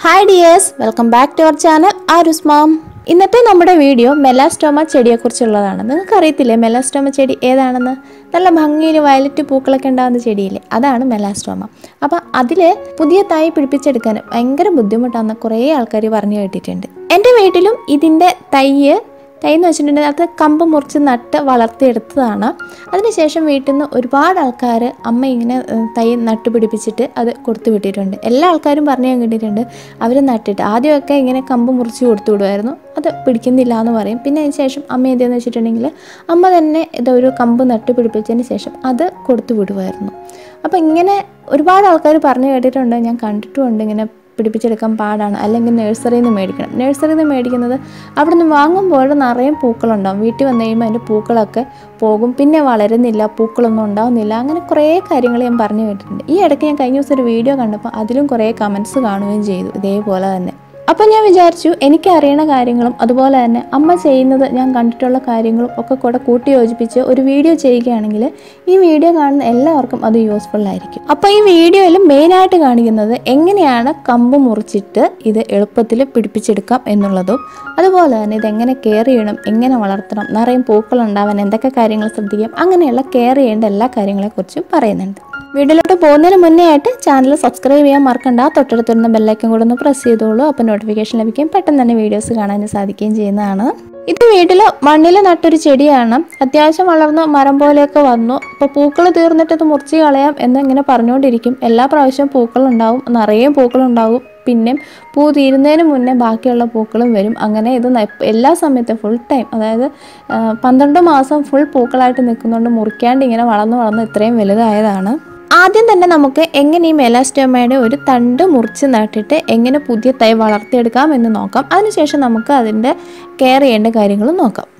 hi dears welcome back to our channel Aaru's mom ഇന്നത്തെ നമ്മുടെ video melastoma ചെടിയെക്കുറിച്ചുള്ളതാണ് നിങ്ങൾക്ക് അറിയത്തില്ലേ മെലാസ്റ്റോമ ചെടി ഏതാണെന്ന് നല്ല ഭംഗിയിൽ വയലറ്റ് പൂക്കളൊക്കെ ഉണ്ടാകുന്ന ചെടിയില്ലേ അതാണ് മെലാസ്റ്റോമ അപ്പോൾ അതിൽ പുതിയ തൈ പിടിപ്പിച്ചെടുക്കാൻ ഭയങ്കര ബുദ്ധിമുട്ടാണെന്ന് കുറേ ആൾക്കാർ പറഞ്ഞു കേട്ടിട്ടുണ്ട് എൻ്റെ വീട്ടിലും ഇതിൻ്റെ തൈയ് തൈ എന്ന് വെച്ചിട്ടുണ്ടെങ്കിൽ അത് കമ്പ് മുറിച്ച് നട്ട് വളർത്തിയെടുത്തതാണ് അതിനുശേഷം വീട്ടിൽ നിന്ന് ഒരുപാട് ആൾക്കാർ അമ്മ ഇങ്ങനെ ഏഹ്, തൈ നട്ട് പിടിപ്പിച്ചിട്ട് അത് കൊടുത്തു വിട്ടിട്ടുണ്ട് എല്ലാ ആൾക്കാരും പറഞ്ഞു ഞാൻ കേട്ടിട്ടുണ്ട് അവർ നട്ടിട്ട് ആദ്യമൊക്കെ ഇങ്ങനെ കമ്പ് മുറിച്ച് കൊടുത്തു വിടുമായിരുന്നു അത് പിടിക്കുന്നില്ല എന്ന് പറയും പിന്നെ അതിന് ശേഷം അമ്മ എന്തെന്ന് വെച്ചിട്ടുണ്ടെങ്കിൽ അമ്മ തന്നെ ഇതൊരു കമ്പ് നട്ട് പിടിപ്പിച്ചതിന് ശേഷം അത് കൊടുത്തു വിടുമായിരുന്നു അപ്പോൾ ഇങ്ങനെ ഒരുപാട് ആൾക്കാർ പറഞ്ഞു കേട്ടിട്ടുണ്ട് ഞാൻ കണ്ടിട്ടുമുണ്ട് ഇങ്ങനെ പിടിപ്പിച്ചെടുക്കാൻ പാടാണ് അല്ലെങ്കിൽ നഴ്സറിയിൽ നിന്ന് മേടിക്കണം നഴ്സറിയിൽ നിന്ന് മേടിക്കുന്നത് അവിടെ നിന്ന് വാങ്ങുമ്പോൾ നിറയെ പൂക്കളുണ്ടാവും വീട്ടിൽ വന്നു കഴിയുമ്പോൾ അതിൻ്റെ പൂക്കളൊക്കെ പോകും പിന്നെ വളരുന്നില്ല പൂക്കളൊന്നും ഉണ്ടാവുന്നില്ല അങ്ങനെ കുറേ കാര്യങ്ങൾ ഞാൻ പറഞ്ഞു കേട്ടിട്ടുണ്ട് ഈ ഇടയ്ക്ക് ഞാൻ കഴിഞ്ഞ ദിവസം ഒരു വീഡിയോ കണ്ടപ്പോൾ അതിലും കുറേ കമൻസ് കാണുകയും ചെയ്തു ഇതേപോലെ തന്നെ അപ്പം ഞാൻ വിചാരിച്ചു എനിക്ക് അറിയണ കാര്യങ്ങളും അതുപോലെ തന്നെ അമ്മ ചെയ്യുന്നത് ഞാൻ കണ്ടിട്ടുള്ള കാര്യങ്ങളും ഒക്കെ കൂടെ കൂട്ടി യോജിപ്പിച്ച് ഒരു വീഡിയോ ചെയ്യുകയാണെങ്കിൽ ഈ വീഡിയോ കാണുന്ന എല്ലാവർക്കും അത് യൂസ്ഫുൾ ആയിരിക്കും അപ്പോൾ ഈ വീഡിയോയിൽ മെയിനായിട്ട് കാണിക്കുന്നത് എങ്ങനെയാണ് കമ്പ് മുറിച്ചിട്ട് ഇത് എളുപ്പത്തിൽ പിടിപ്പിച്ചെടുക്കാം എന്നുള്ളതും അതുപോലെ തന്നെ ഇതെങ്ങനെ കെയർ ചെയ്യണം എങ്ങനെ വളർത്തണം നിറയും പൂക്കൾ ഉണ്ടാവാൻ എന്തൊക്കെ കാര്യങ്ങൾ ശ്രദ്ധിക്കാം അങ്ങനെയുള്ള കെയർ ചെയ്യേണ്ട എല്ലാ കാര്യങ്ങളെക്കുറിച്ചും പറയുന്നുണ്ട് വീഡിയോയിലോട്ട് പോകുന്നതിന് മുന്നേ ആയിട്ട് ചാനൽ സബ്സ്ക്രൈബ് ചെയ്യാൻ മറക്കണ്ട തൊട്ടടുത്ത് വരുന്ന ബെല്ലൈക്കൻ കൂടെ ഒന്ന് പ്രസ് ചെയ്തോളൂ അപ്പോൾ നോട്ടിഫിക്കേഷൻ ലഭിക്കുകയും പെട്ടെന്ന് തന്നെ വീഡിയോസ് കാണാൻ സാധിക്കുകയും ചെയ്യുന്നതാണ് ഇത് വീട്ടിൽ മണ്ണിൽ നട്ടൊരു ചെടിയാണ് അത്യാവശ്യം വളർന്ന് മരം പോലെയൊക്കെ വന്നു അപ്പോൾ പൂക്കൾ തീർന്നിട്ട് ഇത് മുറിച്ച് കളയാം എന്ന് ഇങ്ങനെ പറഞ്ഞുകൊണ്ടിരിക്കും എല്ലാ പ്രാവശ്യവും പൂക്കളുണ്ടാവും നിറയെ പൂക്കളുണ്ടാവും പിന്നെ പൂ തീരുന്നതിന് മുന്നേ ബാക്കിയുള്ള പൂക്കളും വരും അങ്ങനെ ഇത് ന- എല്ലാ സമയത്തും ഫുൾ ടൈം അതായത് ആ, പന്ത്രണ്ട് മാസം ഫുൾ പൂക്കളായിട്ട് നിൽക്കുന്നുണ്ട് മുറിക്കാണ്ട് ഇങ്ങനെ വളർന്ന് വളർന്ന് ഇത്രയും വലുതായതാണ് ആദ്യം തന്നെ നമുക്ക് എങ്ങനെ ഈ മെലാസ്റ്റോമയുടെ ഒരു തണ്ട് മുറിച്ച് നട്ടിട്ട് എങ്ങനെ പുതിയ തൈ വളർത്തിയെടുക്കാം എന്ന് നോക്കാം അതിനുശേഷം നമുക്ക് അതിൻ്റെ കെയർ ചെയ്യേണ്ട കാര്യങ്ങളും നോക്കാം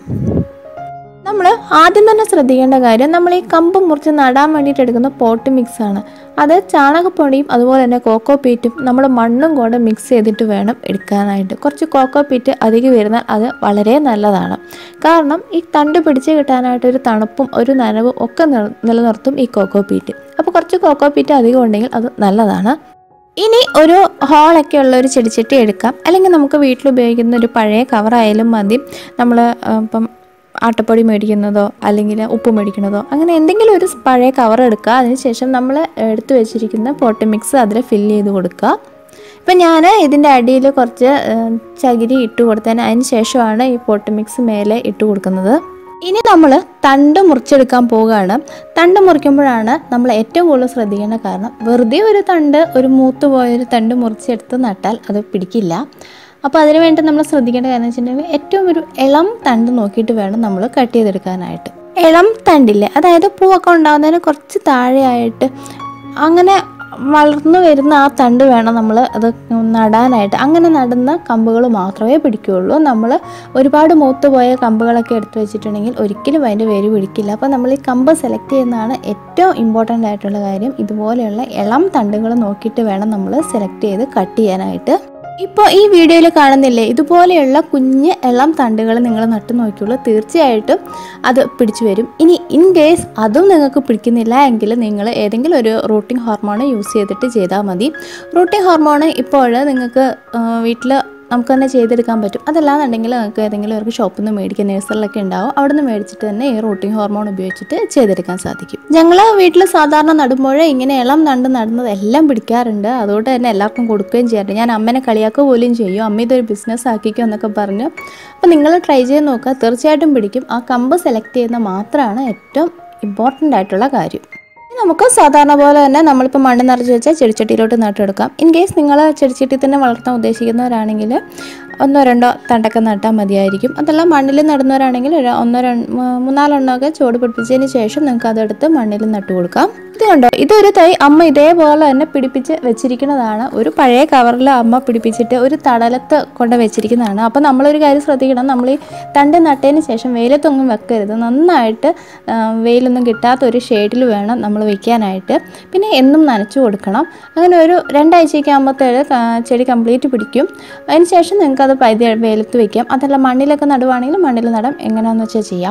നമ്മൾ ആദ്യം തന്നെ ശ്രദ്ധിക്കേണ്ട കാര്യം നമ്മൾ ഈ കമ്പ് മുറിച്ച് നടാൻ വേണ്ടിയിട്ട് എടുക്കുന്ന പോട്ട് മിക്സ് ആണ് അത് ചാണകപ്പൊടിയും അതുപോലെ തന്നെ കോക്കോ പീറ്റും നമ്മൾ മണ്ണും കൂടെ മിക്സ് ചെയ്തിട്ട് വേണം എടുക്കാനായിട്ട് കുറച്ച് കോക്കോ പീറ്റ് അധികം വരുന്നാൽ അത് വളരെ നല്ലതാണ് കാരണം ഈ തണ്ട് പിടിച്ച് കിട്ടാനായിട്ട് ഒരു തണുപ്പും ഒരു നനവും ഒക്കെ നില- നിലനിർത്തും ഈ കോക്കോ പീറ്റ് അപ്പോൾ കുറച്ച് കോക്കോ പീറ്റ് അധികം ഉണ്ടെങ്കിൽ അത് നല്ലതാണ് ഇനി ഒരു ഹോളൊക്കെ ഉള്ള ഒരു ചെടിച്ചട്ടി എടുക്കാം അല്ലെങ്കിൽ നമുക്ക് വീട്ടിൽ ഉപയോഗിക്കുന്ന ഒരു പഴയ കവറായാലും മതി നമ്മൾ ഇപ്പം ആട്ടപ്പൊടി മേടിക്കുന്നതോ അല്ലെങ്കിൽ ഉപ്പ് മേടിക്കുന്നതോ അങ്ങനെ എന്തെങ്കിലും ഒരു പഴയ കവർ എടുക്കുക അതിനുശേഷം നമ്മൾ എടുത്തു വെച്ചിരിക്കുന്ന പോട്ട് മിക്സ് അതിൽ ഫില്ല് ചെയ്ത് കൊടുക്കുക ഇപ്പം ഞാൻ ഇതിൻ്റെ അടിയിൽ കുറച്ച് ഏഹ്, ചകിരി ഇട്ട് കൊടുത്തതിന് അതിന് ശേഷമാണ് ഈ പോട്ട് മിക്സ് മേലെ ഇട്ട് കൊടുക്കുന്നത് ഇനി നമ്മൾ തണ്ട് മുറിച്ചെടുക്കാൻ പോവുകയാണ് തണ്ട് മുറിക്കുമ്പോഴാണ് നമ്മൾ ഏറ്റവും കൂടുതൽ ശ്രദ്ധിക്കേണ്ട കാരണം വെറുതെ ഒരു തണ്ട് ഒരു മൂത്ത് പോയൊരു തണ്ട് മുറിച്ചെടുത്ത് നട്ടാൽ അത് പിടിക്കില്ല അപ്പോൾ അതിന് വേണ്ടി നമ്മൾ ശ്രദ്ധിക്കേണ്ട കാര്യം എന്ന് വെച്ചിട്ടുണ്ടെങ്കിൽ ഏറ്റവും ഒരു ഇളം തണ്ട് നോക്കിയിട്ട് വേണം നമ്മൾ കട്ട് ചെയ്തെടുക്കാനായിട്ട് ഇളം തണ്ടില്ലേ അതായത് പൂവൊക്കെ ഉണ്ടാകുന്നതിന് കുറച്ച് താഴെയായിട്ട് അങ്ങനെ വളർന്നു വരുന്ന ആ തണ്ട് വേണം നമ്മൾ അത് നടാനായിട്ട് അങ്ങനെ നടുന്ന കമ്പുകൾ മാത്രമേ പിടിക്കുകയുള്ളൂ നമ്മൾ ഒരുപാട് മൂത്ത് പോയ കമ്പുകളൊക്കെ എടുത്തു വെച്ചിട്ടുണ്ടെങ്കിൽ ഒരിക്കലും അതിൻ്റെ വേര് പിടിക്കില്ല അപ്പോൾ നമ്മൾ ഈ കമ്പ് സെലക്ട് ചെയ്യുന്നതാണ് ഏറ്റവും ഇമ്പോർട്ടൻ്റ് ആയിട്ടുള്ള കാര്യം ഇതുപോലെയുള്ള ഇളം തണ്ടുകൾ നോക്കിയിട്ട് വേണം നമ്മൾ സെലക്ട് ചെയ്ത് കട്ട് ചെയ്യാനായിട്ട് ഇപ്പോൾ ഈ വീഡിയോയിൽ കാണുന്നില്ലേ ഇതുപോലെയുള്ള കുഞ്ഞ് ഇളം തണ്ടുകൾ നിങ്ങൾ നട്ടു നോക്കിയുള്ളൂ തീർച്ചയായിട്ടും അത് പിടിച്ചു വരും ഇനി ഇൻ കേസ് അതും നിങ്ങൾക്ക് പിടിക്കുന്നില്ല എങ്കിൽ നിങ്ങൾ ഏതെങ്കിലും ഒരു റൂട്ടിംഗ് ഹോർമോൺ യൂസ് ചെയ്തിട്ട് ചെയ്താൽ മതി റൂട്ടിംഗ് ഹോർമോൺ ഇപ്പോൾ നിങ്ങൾക്ക് വീട്ടിൽ നമുക്ക് തന്നെ ചെയ്തെടുക്കാൻ പറ്റും അതല്ലാന്നുണ്ടെങ്കിൽ നിങ്ങൾക്ക് ഏതെങ്കിലും ഒരു ഷോപ്പിൽ നിന്ന് മേടിക്കുക നേഴ്സറിലൊക്കെ ഉണ്ടാവും അവിടെ നിന്ന് മേടിച്ചിട്ട് തന്നെ ഈ റൂട്ടിംഗ് ഹോർമോൺ ഉപയോഗിച്ചിട്ട് ചെയ്തെടുക്കാൻ സാധിക്കും ഞങ്ങൾ വീട്ടിൽ സാധാരണ നടുമ്പോൾ ഇങ്ങനെ ഇളം നണ്ട് നടുന്നത് എല്ലാം പിടിക്കാറുണ്ട് അതുകൊണ്ട് തന്നെ എല്ലാവർക്കും കൊടുക്കുകയും ചെയ്യാറുണ്ട് ഞാൻ അമ്മനെ കളിയാക്കുക പോലും ചെയ്യും അമ്മ ഇതൊരു ബിസിനസ് ആക്കിക്കോ എന്നൊക്കെ പറഞ്ഞു അപ്പോൾ നിങ്ങൾ ട്രൈ ചെയ്ത് നോക്കുക തീർച്ചയായിട്ടും പിടിക്കും ആ കമ്പ് സെലക്ട് ചെയ്യുന്ന മാത്രമാണ് ഏറ്റവും ഇമ്പോർട്ടൻ്റ് ആയിട്ടുള്ള കാര്യം ഇനി നമുക്ക് സാധാരണ പോലെ തന്നെ നമ്മളിപ്പോൾ മണ്ണ് നിറച്ച് വെച്ചാൽ ചെടിച്ചട്ടിയിലോട്ട് നട്ടെടുക്കാം ഇൻ കേസ് നിങ്ങൾ ചെടിച്ചട്ടി തന്നെ വളർത്താൻ ഉദ്ദേശിക്കുന്നവരാണെങ്കിൽ ഒന്നോ രണ്ടോ തണ്ടൊക്കെ നട്ടാൽ മതിയായിരിക്കും അതല്ല മണ്ണിൽ നടുന്നവരാണെങ്കിൽ ഒരു ഒന്നോ രണ്ട് മൂന്നാലെണ്ണമൊക്കെ ചുവട് പിടിപ്പിച്ചതിന് ശേഷം നിങ്ങൾക്ക് അതെടുത്ത് മണ്ണിൽ നട്ടു കൊടുക്കാം ഇത് കണ്ടോ ഇതൊരു തൈ അമ്മ ഇതേപോലെ തന്നെ പിടിപ്പിച്ച് വെച്ചിരിക്കുന്നതാണ് ഒരു പഴയ കവറിൽ അമ്മ പിടിപ്പിച്ചിട്ട് ഒരു തടലത്ത് കൊണ്ട് വെച്ചിരിക്കുന്നതാണ് അപ്പോൾ നമ്മളൊരു കാര്യം ശ്രദ്ധിക്കണം നമ്മൾ ഈ തണ്ട് നട്ടതിന് ശേഷം വെയിലത്തൊന്നും വെക്കരുത് നന്നായിട്ട് ആ, വെയിലൊന്നും കിട്ടാത്ത ഒരു ഷെയ്ഡിൽ വേണം നമ്മൾ വെക്കാനായിട്ട് പിന്നെ എന്നും നനച്ചു കൊടുക്കണം അങ്ങനെ ഒരു രണ്ടാഴ്ചയൊക്കെ ആകുമ്പോഴത്തേക്ക് ചെടി കംപ്ലീറ്റ് പിടിക്കും അതിന് ശേഷം നിങ്ങൾക്ക് അത് പൈതി വെയിലത്ത് വെക്കാം അതല്ല മണ്ണിലൊക്കെ നടുവാണെങ്കിൽ മണ്ണിൽ നടാം എങ്ങനെയാണെന്ന് വെച്ചാൽ ചെയ്യാം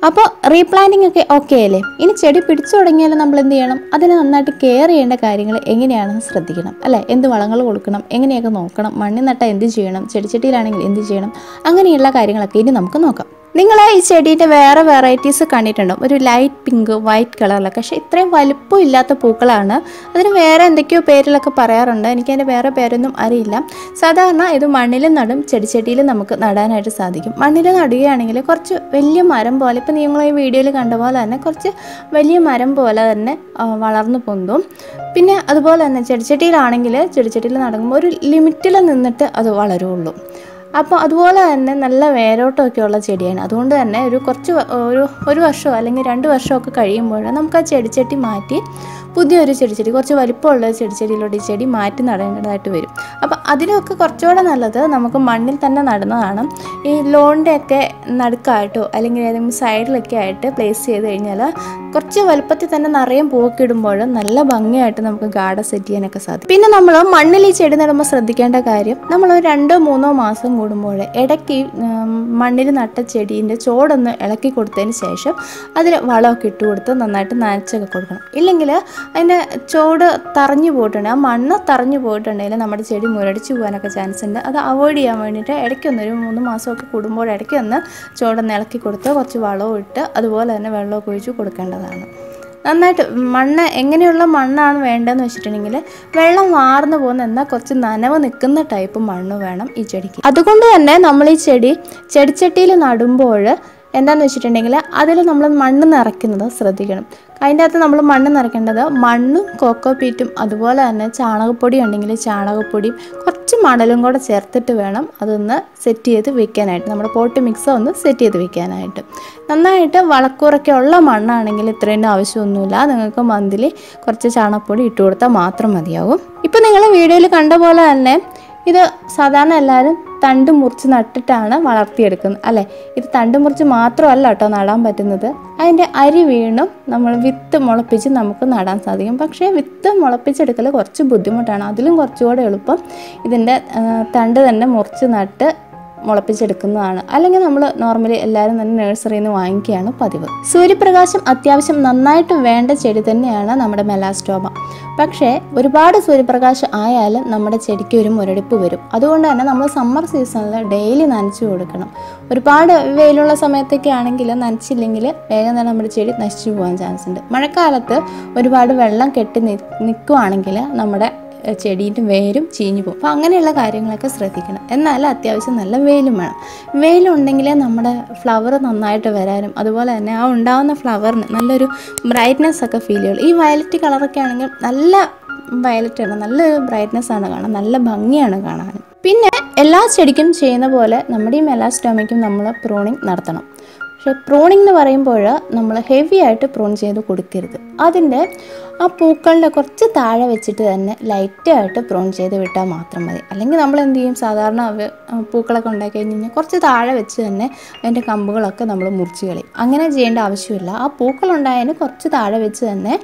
അപ്പോൾ റീപ്ലാന്റിംഗ് ഒക്കെ ഓക്കെ അല്ലേ ഇനി ചെടി പിടിച്ചു തുടങ്ങിയാൽ നമ്മൾ എന്ത് ചെയ്യണം അതിനെ നന്നായിട്ട് കെയർ ചെയ്യേണ്ട കാര്യങ്ങൾ എങ്ങനെയാണെന്ന് ശ്രദ്ധിക്കണം അല്ലേ എന്ത് വളങ്ങൾ കൊടുക്കണം എങ്ങനെയൊക്കെ നോക്കണം മണ്ണിൽ നട്ടാൽ എന്ത് ചെയ്യണം ചെടിച്ചട്ടിയിലാണെങ്കിൽ എന്ത് ചെയ്യണം അങ്ങനെയുള്ള കാര്യങ്ങളൊക്കെ ഇനി നമുക്ക് നോക്കാം നിങ്ങൾ ഈ ചെടീൻ്റെ വേറെ വെറൈറ്റീസ് കണ്ടിട്ടുണ്ടാവും ഒരു ലൈറ്റ് പിങ്ക് വൈറ്റ് കളറിലൊക്കെ പക്ഷേ ഇത്രയും വലുപ്പം ഇല്ലാത്ത പൂക്കളാണ് അതിന് വേറെ എന്തൊക്കെയോ പേരിലൊക്കെ പറയാറുണ്ട് എനിക്കതിൻ്റെ വേറെ പേരൊന്നും അറിയില്ല സാധാരണ ഇത് മണ്ണിൽ നടും ചെടിച്ചട്ടിയിലും നമുക്ക് നടാനായിട്ട് സാധിക്കും മണ്ണിൽ നടുകയാണെങ്കിൽ കുറച്ച് വലിയ മരം പോലെ ഇപ്പം നിങ്ങൾ ഈ വീഡിയോയിൽ കണ്ട പോലെ തന്നെ കുറച്ച് വലിയ മരം പോലെ തന്നെ ആ, വളർന്നു പൊന്തും പിന്നെ അതുപോലെ തന്നെ ചെടിച്ചട്ടിയിലാണെങ്കിൽ ചെടിച്ചട്ടിയിൽ നടക്കുമ്പോൾ ഒരു ലിമിറ്റിൽ നിന്നിട്ട് അത് വളരുള്ളൂ അപ്പോൾ അതുപോലെ തന്നെ നല്ല വേരോട്ടമൊക്കെ ഉള്ള ചെടിയാണ് അതുകൊണ്ട് തന്നെ ഒരു കുറച്ച് വ- ഒരു ഒരു വർഷമോ അല്ലെങ്കിൽ രണ്ട് വർഷമൊക്കെ കഴിയുമ്പോൾ നമുക്ക് ആ ചെടിച്ചട്ടി മാറ്റി പുതിയൊരു ചെടിച്ചെടി കുറച്ച് വലിപ്പമുള്ള ചെടിച്ചെടിയിലോട്ട് ഈ ചെടി മാറ്റി നടേണ്ടതായിട്ട് വരും അപ്പോൾ അതിനൊക്കെ കുറച്ചുകൂടെ നല്ലത് നമുക്ക് മണ്ണിൽ തന്നെ നടുന്നതാണ് ഈ ലോണിൻ്റെ ഒക്കെ നടുക്കായിട്ടോ അല്ലെങ്കിൽ ഏതെങ്കിലും സൈഡിലൊക്കെ ആയിട്ട് പ്ലേസ് ചെയ്ത് കഴിഞ്ഞാൽ കുറച്ച് വലുപ്പത്തിൽ തന്നെ നിറയെ പൂവൊക്കെ ഇടുമ്പോൾ നല്ല ഭംഗിയായിട്ട് നമുക്ക് ഗാർഡൻ സെറ്റ് ചെയ്യാനൊക്കെ സാധിക്കും പിന്നെ നമ്മൾ മണ്ണിൽ ഈ ചെടി നടുമ്പോൾ ശ്രദ്ധിക്കേണ്ട കാര്യം നമ്മൾ ഒരു രണ്ടോ മൂന്നോ മാസം കൂടുമ്പോൾ ഇടയ്ക്ക് ഈ, ഉം, മണ്ണിൽ നട്ട ചെടീൻ്റെ ചോടൊന്ന് ഇളക്കി കൊടുത്തതിന് ശേഷം അതിൽ വളമൊക്കെ ഇട്ട് കൊടുത്ത് നന്നായിട്ട് നനച്ചൊക്കെ കൊടുക്കണം ഇല്ലെങ്കിൽ അതിൻ്റെ ചോട് തറഞ്ഞു പോയിട്ടുണ്ടെങ്കിൽ ആ മണ്ണ് തറഞ്ഞു പോയിട്ടുണ്ടെങ്കിൽ നമ്മുടെ ചെടി മുരടിച്ച് പോകാനൊക്കെ ചാൻസ് ഉണ്ട് അത് അവോയ്ഡ് ചെയ്യാൻ വേണ്ടിയിട്ട് ഇടയ്ക്കൊന്ന് ഒരു മൂന്ന് മാസമൊക്കെ കൂടുമ്പോൾ ഇടയ്ക്കൊന്ന് ചോടൊന്ന് ഇളക്കി കൊടുത്ത് കുറച്ച് വളവും ഇട്ട് അതുപോലെ തന്നെ വെള്ളമൊക്കെ ഒഴിച്ച് കൊടുക്കേണ്ടതാണ് നന്നായിട്ട് മണ്ണ് എങ്ങനെയുള്ള മണ്ണാണ് വേണ്ടതെന്ന് വെച്ചിട്ടുണ്ടെങ്കിൽ വെള്ളം വാർന്നു പോകുന്ന എന്നാൽ കുറച്ച് നനവ് നിൽക്കുന്ന ടൈപ്പ് മണ്ണ് വേണം ഈ ചെടിക്ക് അതുകൊണ്ട് തന്നെ നമ്മൾ ഈ ചെടി ചെടിച്ചട്ടിയിൽ നടുമ്പോൾ എന്താണെന്ന് വെച്ചിട്ടുണ്ടെങ്കിൽ അതിൽ നമ്മൾ മണ്ണ് നിറയ്ക്കുന്നത് ശ്രദ്ധിക്കണം അതിൻ്റെ അകത്ത് നമ്മൾ മണ്ണ് നിറയ്ക്കേണ്ടത് മണ്ണും കോക്കോ പീറ്റും അതുപോലെ തന്നെ ചാണകപ്പൊടി ഉണ്ടെങ്കിൽ ചാണകപ്പൊടിയും കുറച്ച് മണലും കൂടെ ചേർത്തിട്ട് വേണം അതൊന്ന് സെറ്റ് ചെയ്ത് വെക്കാനായിട്ട് നമ്മുടെ പോട്ട് മിക്സ് ഒന്ന് സെറ്റ് ചെയ്ത് വെക്കാനായിട്ട് നന്നായിട്ട് വളക്കൂറൊക്കെ ഉള്ള മണ്ണാണെങ്കിൽ ഇത്രയും ആവശ്യമൊന്നുമില്ല നിങ്ങൾക്ക് മന്തിൽ കുറച്ച് ചാണകപ്പൊടി ഇട്ട് കൊടുത്താൽ മാത്രം മതിയാവും ഇപ്പം നിങ്ങൾ വീഡിയോയിൽ കണ്ട പോലെ തന്നെ ഇത് സാധാരണ എല്ലാവരും തണ്ട് മുറിച്ച് നട്ടിട്ടാണ് വളർത്തിയെടുക്കുന്നത് അല്ലേ ഇത് തണ്ട് മുറിച്ച് മാത്രമല്ല കേട്ടോ നടാൻ പറ്റുന്നത് അതിൻ്റെ അരി വീണും നമ്മൾ വിത്ത് മുളപ്പിച്ച് നമുക്ക് നടാൻ സാധിക്കും പക്ഷേ വിത്ത് മുളപ്പിച്ചെടുക്കൽ കുറച്ച് ബുദ്ധിമുട്ടാണ് അതിലും കുറച്ചുകൂടെ എളുപ്പം ഇതിൻ്റെ ആ, തണ്ട് തന്നെ മുറിച്ച് നട്ട് മുളപ്പിച്ചെടുക്കുന്നതാണ് അല്ലെങ്കിൽ നമ്മൾ നോർമലി എല്ലാവരും തന്നെ നഴ്സറിയിൽ നിന്ന് വാങ്ങിക്കുകയാണ് പതിവ് സൂര്യപ്രകാശം അത്യാവശ്യം നന്നായിട്ട് വേണ്ട ചെടി തന്നെയാണ് നമ്മുടെ മെലാസ്റ്റോമ പക്ഷേ ഒരുപാട് സൂര്യപ്രകാശം ആയാലും നമ്മുടെ ചെടിക്ക് ഒരു മുരടിപ്പ് വരും അതുകൊണ്ട് തന്നെ നമ്മൾ സമ്മർ സീസണിൽ ഡെയിലി നനച്ചു കൊടുക്കണം ഒരുപാട് വെയിലുള്ള സമയത്തൊക്കെ ആണെങ്കിൽ നനച്ചില്ലെങ്കിൽ വേഗം തന്നെ നമ്മുടെ ചെടി നശിച്ചു പോകാൻ ചാൻസ് ഉണ്ട് മഴക്കാലത്ത് ഒരുപാട് വെള്ളം കെട്ടി നിൽക്കുവാണെങ്കിൽ നമ്മുടെ ഏഹ് ചെടീൻ്റെ വേരും ചീഞ്ഞു പോകും അപ്പോൾ അങ്ങനെയുള്ള കാര്യങ്ങളൊക്കെ ശ്രദ്ധിക്കണം എന്നാൽ അത്യാവശ്യം നല്ല വെയിലും വേണം വെയിലുണ്ടെങ്കിലേ നമ്മുടെ ഫ്ലവർ നന്നായിട്ട് വരാനും അതുപോലെ തന്നെ ആ ഉണ്ടാകുന്ന ഫ്ലവറിന് നല്ലൊരു ബ്രൈറ്റ്നെസ് ഒക്കെ ഫീൽ ചെയ്യുള്ളൂ ഈ വയലറ്റ് കളറൊക്കെ ആണെങ്കിൽ നല്ല വയലറ്റ് ആണ് നല്ലൊരു ബ്രൈറ്റ്നെസ് ആണ് കാണാൻ നല്ല ഭംഗിയാണ് കാണാൻ പിന്നെ എല്ലാ ചെടിക്കും ചെയ്യുന്ന പോലെ നമ്മുടെ ഈ മെലാസ്റ്റോമയ്ക്കും നമ്മൾ പ്രൂണിങ് നടത്തണം പക്ഷേ പ്രൂണിംഗ് എന്ന് പറയുമ്പോൾ നമ്മൾ ഹെവി ആയിട്ട് പ്രൂൺ ചെയ്ത് കൊടുക്കരുത് അതിൻ്റെ ആ പൂക്കളുടെ കുറച്ച് താഴെ വെച്ചിട്ട് തന്നെ ലൈറ്റായിട്ട് പ്രൂൺ ചെയ്ത് വിട്ടാൽ മാത്രം മതി അല്ലെങ്കിൽ നമ്മൾ എന്ത് ചെയ്യും സാധാരണ അവ ആ പൂക്കളൊക്കെ ഉണ്ടാക്കി കഴിഞ്ഞ് കഴിഞ്ഞാൽ കുറച്ച് താഴെ വെച്ച് തന്നെ അതിൻ്റെ കമ്പുകളൊക്കെ നമ്മൾ മുറിച്ച് കളയും അങ്ങനെ ചെയ്യേണ്ട ആവശ്യമില്ല ആ പൂക്കളുണ്ടായതിന് കുറച്ച് താഴെ വെച്ച് തന്നെ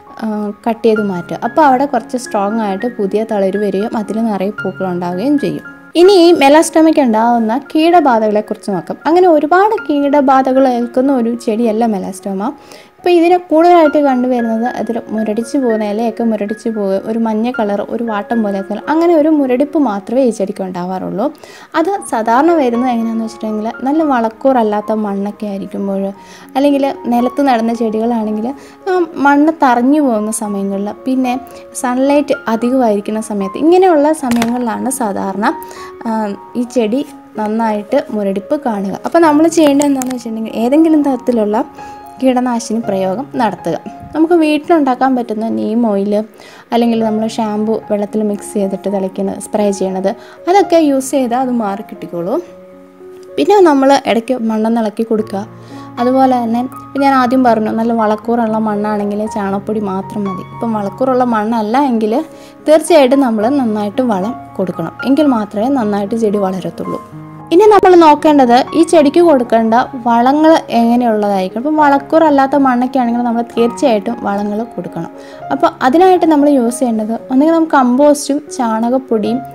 കട്ട് ചെയ്ത് മാറ്റുക അപ്പോൾ അവിടെ കുറച്ച് സ്ട്രോങ് ആയിട്ട് പുതിയ തളിര് വരികയും അതിൽ നിറയെ പൂക്കൾ ഉണ്ടാവുകയും ചെയ്യും ഇനി ഈ മെലാസ്റ്റോമയ്ക്ക് ഉണ്ടാകുന്ന കീടബാധകളെ കുറിച്ച് നോക്കാം അങ്ങനെ ഒരുപാട് കീടബാധകൾ ഏൽക്കുന്ന ഒരു ചെടിയല്ല മെലാസ്റ്റോമ ഇപ്പോൾ ഇതിനെ കൂടുതലായിട്ട് കണ്ടുവരുന്നത് അതിൽ മുരടിച്ച് പോകുന്ന ഇലയൊക്കെ മുരടിച്ച് പോകുക ഒരു മഞ്ഞ കളർ ഒരു വാട്ടം പോലെയൊക്കെ അങ്ങനെ ഒരു മുരടിപ്പ് മാത്രമേ ഈ ചെടിക്ക് ഉണ്ടാവാറുള്ളൂ അത് സാധാരണ വരുന്നത് എങ്ങനെയാണെന്ന് വെച്ചിട്ടുണ്ടെങ്കിൽ നല്ല വളക്കൂറല്ലാത്ത മണ്ണൊക്കെ ആയിരിക്കുമ്പോൾ അല്ലെങ്കിൽ നിലത്ത് നടന്ന ചെടികളാണെങ്കിൽ ആ മണ്ണ് തറഞ്ഞു പോകുന്ന സമയങ്ങളിൽ പിന്നെ സൺലൈറ്റ് അധികമായിരിക്കുന്ന സമയത്ത് ഇങ്ങനെയുള്ള സമയങ്ങളിലാണ് സാധാരണ ആ, ഈ ചെടി നന്നായിട്ട് മുരടിപ്പ് കാണുക അപ്പോൾ നമ്മൾ ചെയ്യേണ്ടത് എന്താണെന്ന് വെച്ചിട്ടുണ്ടെങ്കിൽ ഏതെങ്കിലും തരത്തിലുള്ള കീടനാശിനി പ്രയോഗം നടത്തുക നമുക്ക് വീട്ടിലുണ്ടാക്കാൻ പറ്റുന്ന നീം ഓയിൽ അല്ലെങ്കിൽ നമ്മൾ ഷാമ്പു വെള്ളത്തിൽ മിക്സ് ചെയ്തിട്ട് തളിക്കുന്നത് സ്പ്രേ ചെയ്യണത് അതൊക്കെ യൂസ് ചെയ്താൽ അത് മാറി കിട്ടിക്കോളും പിന്നെ നമ്മൾ ഇടയ്ക്ക് മണ്ണെന്ന് ഇളക്കി കൊടുക്കുക അതുപോലെ തന്നെ ഇപ്പം ഞാൻ ആദ്യം പറഞ്ഞു നല്ല വളക്കൂറുള്ള മണ്ണാണെങ്കിൽ ചാണകപ്പൊടി മാത്രം മതി ഇപ്പം വളക്കൂറുള്ള മണ്ണല്ല എങ്കിൽ തീർച്ചയായിട്ടും നമ്മൾ നന്നായിട്ട് വളം കൊടുക്കണം എങ്കിൽ മാത്രമേ നന്നായിട്ട് ചെടി വളരത്തുള്ളൂ ഇനി നമ്മൾ നോക്കേണ്ടത് ഈ ചെടിക്ക് കൊടുക്കേണ്ട വളങ്ങൾ എങ്ങനെയുള്ളതായിരിക്കും ഇപ്പം വളക്കൂറല്ലാത്ത മണ്ണൊക്കെ ആണെങ്കിൽ നമ്മൾ തീർച്ചയായിട്ടും വളങ്ങൾ കൊടുക്കണം അപ്പോൾ അതിനായിട്ട് നമ്മൾ യൂസ് ചെയ്യേണ്ടത് ഒന്നുകിൽ നമുക്ക് കമ്പോസ്റ്റും ചാണകപ്പൊടിയും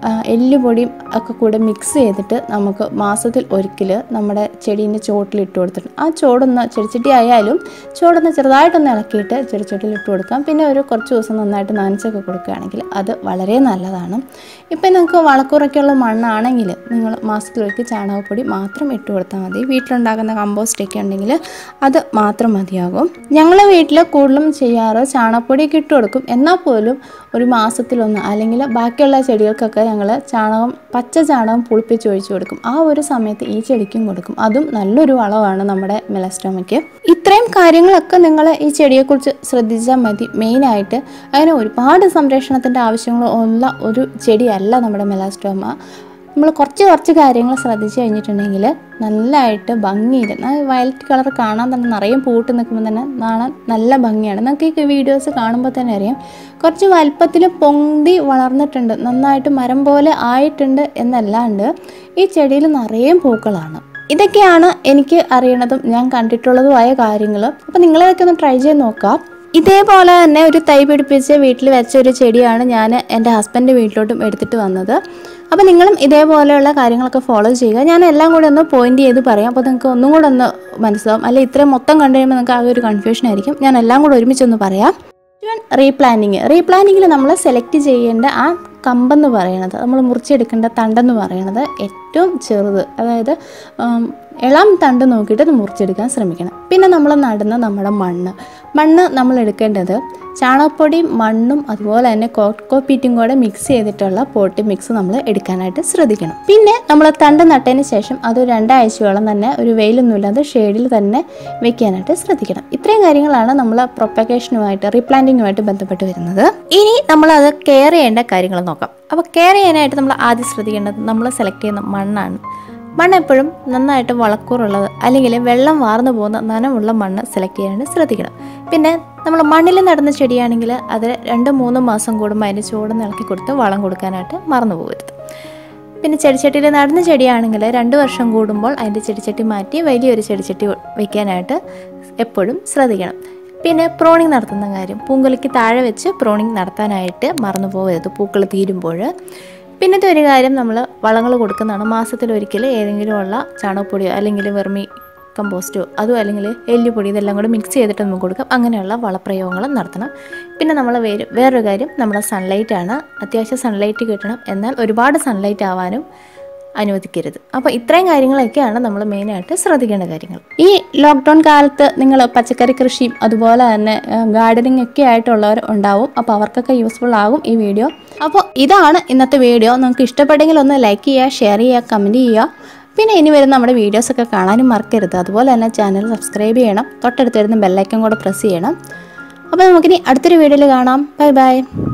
ആ, എല്ലുപൊടിയും ഒക്കെ കൂടെ മിക്സ് ചെയ്തിട്ട് നമുക്ക് മാസത്തിൽ ഒരിക്കൽ നമ്മുടെ ചെടീൻ്റെ ചോട്ടിൽ ഇട്ട് കൊടുത്തിട്ട് ആ ചോടൊന്ന് ചെടിച്ചട്ടി ആയാലും ചോടൊന്ന് ചെറുതായിട്ടൊന്ന് ഇളക്കിയിട്ട് ചെടിച്ചട്ടിയിൽ ഇട്ട് കൊടുക്കാം പിന്നെ ഒരു കുറച്ച് ദിവസം നന്നായിട്ട് നനച്ചൊക്കെ കൊടുക്കുകയാണെങ്കിൽ അത് വളരെ നല്ലതാണ് ഇപ്പം നിങ്ങൾക്ക് വളക്കൂറൊക്കെയുള്ള മണ്ണാണെങ്കിൽ നിങ്ങൾ മാസത്തിലൊരിക്കൽ ചാണകപ്പൊടി മാത്രം ഇട്ട് കൊടുത്താൽ മതി വീട്ടിലുണ്ടാക്കുന്ന കമ്പോസ്റ്റ് ഒക്കെ ഉണ്ടെങ്കിൽ അത് മാത്രം മതിയാകും ഞങ്ങളെ വീട്ടിൽ കൂടുതലും ചെയ്യാറ് ചാണകപ്പൊടിയൊക്കെ ഇട്ട് കൊടുക്കും എന്നാൽ പോലും ഒരു മാസത്തിലൊന്ന് അല്ലെങ്കിൽ ബാക്കിയുള്ള ചെടികൾക്കൊക്കെ ഞങ്ങൾ ചാണകം പച്ച ചാണകം പുളിപ്പിച്ച് ഒഴിച്ചു കൊടുക്കും ആ ഒരു സമയത്ത് ഈ ചെടിക്കും കൊടുക്കും അതും നല്ലൊരു വളമാണ് നമ്മുടെ മെലസ്റ്റോമയ്ക്ക് ഇത്രയും കാര്യങ്ങളൊക്കെ നിങ്ങൾ ഈ ചെടിയെക്കുറിച്ച് ശ്രദ്ധിച്ചാൽ മതി മെയിനായിട്ട് അങ്ങനെ ഒരുപാട് സംരക്ഷണത്തിൻ്റെ ആവശ്യങ്ങൾ ഉള്ള ഒരു ചെടിയല്ല നമ്മുടെ മെലാസ്റ്റോമ നമ്മൾ കുറച്ച് കുറച്ച് കാര്യങ്ങൾ ശ്രദ്ധിച്ചു കഴിഞ്ഞിട്ടുണ്ടെങ്കിൽ നല്ലതായിട്ട് ഭംഗിയിൽ വയലറ്റ് കളർ കാണാൻ തന്നെ നിറയെ പൂട്ട് നിൽക്കുമ്പോൾ തന്നെ കാണാൻ നല്ല ഭംഗിയാണ് നമുക്ക് ഈ വീഡിയോസ് കാണുമ്പോൾ തന്നെ അറിയാം കുറച്ച് വലുപ്പത്തിൽ പൊന്തി വളർന്നിട്ടുണ്ട് നന്നായിട്ട് മരം പോലെ ആയിട്ടുണ്ട് എന്നല്ലാണ്ട് ഈ ചെടിയിൽ നിറയെ പൂക്കളാണ് ഇതൊക്കെയാണ് എനിക്ക് അറിയണതും ഞാൻ കണ്ടിട്ടുള്ളതുമായ കാര്യങ്ങൾ അപ്പോൾ നിങ്ങളതൊക്കെ ഒന്ന് ട്രൈ ചെയ്ത് നോക്കാം ഇതേപോലെ തന്നെ ഒരു തൈ പിടിപ്പിച്ച് വീട്ടിൽ വെച്ച ഒരു ചെടിയാണ് ഞാൻ എൻ്റെ ഹസ്ബൻഡ് വീട്ടിലോട്ടും എടുത്തിട്ട് വന്നത് അപ്പോൾ നിങ്ങളും ഇതേപോലെയുള്ള കാര്യങ്ങളൊക്കെ ഫോളോ ചെയ്യുക ഞാൻ എല്ലാം കൂടെ ഒന്ന് പോയിന്റ് ചെയ്ത് പറയാം അപ്പോൾ നിങ്ങൾക്ക് ഒന്നും കൂടെ ഒന്ന് മനസ്സിലാവും അല്ലെ ഇത്രയും മൊത്തം കണ്ടു കഴിയുമ്പോൾ നിങ്ങൾക്ക് ആകെ ഒരു കൺഫ്യൂഷൻ ആയിരിക്കും ഞാൻ എല്ലാം കൂടെ ഒരുമിച്ചൊന്ന് പറയാം റീപ്ലാനിങ് റീപ്ലാനിങ്ങിൽ നമ്മൾ സെലക്ട് ചെയ്യേണ്ട ആ കമ്പെന്ന് പറയണത് നമ്മൾ മുറിച്ചെടുക്കേണ്ട തണ്ടെന്ന് പറയണത് ഏറ്റവും ചെറുത് അതായത് ഉം, ഇളം തണ്ട് നോക്കിയിട്ട് അത് മുറിച്ചെടുക്കാൻ ശ്രമിക്കണം പിന്നെ നമ്മൾ നടുന്ന നമ്മുടെ മണ്ണ് മണ്ണ് നമ്മൾ എടുക്കേണ്ടത് ചാണകപ്പൊടിയും മണ്ണും അതുപോലെ തന്നെ കോക്കോപ്പീറ്റും കൂടെ മിക്സ് ചെയ്തിട്ടുള്ള പോട്ടി മിക്സ് നമ്മൾ എടുക്കാനായിട്ട് ശ്രദ്ധിക്കണം പിന്നെ നമ്മൾ തണ്ട് നട്ടതിന് ശേഷം അത് രണ്ടാഴ്ചയോളം തന്നെ ഒരു വെയിലൊന്നുമില്ലാതെ ഷെയ്ഡിൽ തന്നെ വെക്കാനായിട്ട് ശ്രദ്ധിക്കണം ഇത്രയും കാര്യങ്ങളാണ് നമ്മൾ പ്രൊപ്പഗേഷനുമായിട്ട് റീപ്ലാന്റിങ്ങുമായിട്ട് ബന്ധപ്പെട്ട് വരുന്നത് ഇനി നമ്മൾ അത് കെയർ ചെയ്യേണ്ട കാര്യങ്ങൾ നോക്കാം അപ്പോൾ കെയർ ചെയ്യാനായിട്ട് നമ്മൾ ആദ്യം ശ്രദ്ധിക്കേണ്ടത് നമ്മൾ സെലക്ട് ചെയ്യുന്ന മണ്ണാണ് മണ്ണ് എപ്പോഴും നന്നായിട്ട് വളക്കൂറുള്ളത് അല്ലെങ്കിൽ വെള്ളം വാർന്നു പോകുന്ന നനവുള്ള മണ്ണ് സെലക്ട് ചെയ്യാനായിട്ട് ശ്രദ്ധിക്കണം പിന്നെ നമ്മൾ മണ്ണിൽ നടുന്ന ചെടിയാണെങ്കിൽ അത് രണ്ട് മൂന്ന് മാസം കൂടുമ്പോൾ അതിൻ്റെ ചൂട് ഇളക്കി കൊടുത്ത് വളം കൊടുക്കാനായിട്ട് മറന്നു പോകരുത് പിന്നെ ചെടിച്ചട്ടിയിൽ നടുന്ന ചെടിയാണെങ്കിൽ രണ്ട് വർഷം കൂടുമ്പോൾ അതിൻ്റെ ചെടിച്ചട്ടി മാറ്റി വലിയൊരു ചെടിച്ചട്ടി വയ്ക്കാനായിട്ട് എപ്പോഴും ശ്രദ്ധിക്കണം പിന്നെ പ്രോണിങ് നടത്തുന്ന കാര്യം പൂങ്കുലയ്ക്ക് താഴെ വെച്ച് പ്രോണിങ് നടത്താനായിട്ട് മറന്നു പോകരുത് പൂക്കൾ തീരുമ്പോൾ പിന്നത്തെ ഒരു കാര്യം നമ്മൾ വളങ്ങൾ കൊടുക്കുന്നതാണ് മാസത്തിലൊരിക്കൽ ഏതെങ്കിലും ഉള്ള ചാണകപ്പൊടിയോ അല്ലെങ്കിൽ വെർമി കമ്പോസ്റ്റോ അതും അല്ലെങ്കിൽ എല്ലുപൊടി ഇതെല്ലാം കൂടെ മിക്സ് ചെയ്തിട്ട് നമുക്ക് കൊടുക്കാം അങ്ങനെയുള്ള വളപ്രയോഗങ്ങൾ നടത്തണം പിന്നെ നമ്മൾ വേറെ വേറൊരു കാര്യം നമ്മുടെ സൺലൈറ്റ് ആണ് അത്യാവശ്യം സൺലൈറ്റ് കിട്ടണം എന്നാൽ ഒരുപാട് സൺലൈറ്റ് ആവാനും അനുവദിക്കരുത് അപ്പോൾ ഇത്രയും കാര്യങ്ങളൊക്കെയാണ് നമ്മൾ മെയിനായിട്ട് ശ്രദ്ധിക്കേണ്ട കാര്യങ്ങൾ ഈ ലോക്ക്ഡൗൺ കാലത്ത് നിങ്ങൾ പച്ചക്കറി കൃഷിയും അതുപോലെ തന്നെ ഗാർഡനിങ് ഒക്കെ ആയിട്ടുള്ളവർ ഉണ്ടാവും അപ്പോൾ അവർക്കൊക്കെ യൂസ്ഫുൾ ആകും ഈ വീഡിയോ അപ്പോൾ ഇതാണ് ഇന്നത്തെ വീഡിയോ നിങ്ങൾക്ക് ഇഷ്ടപ്പെട്ടെങ്കിൽ ഒന്ന് ലൈക്ക് ചെയ്യുക ഷെയർ ചെയ്യുക കമൻറ്റ് ചെയ്യുക പിന്നെ ഇനി വരുന്ന നമ്മുടെ വീഡിയോസൊക്കെ കാണാനും മറക്കരുത് അതുപോലെ തന്നെ ചാനൽ സബ്സ്ക്രൈബ് ചെയ്യണം തൊട്ടടുത്ത് വരുന്ന ബെല്ലൈക്കൻ കൂടെ പ്രസ് ചെയ്യണം അപ്പോൾ നമുക്കിനി അടുത്തൊരു വീഡിയോയിൽ കാണാം ബൈ ബൈ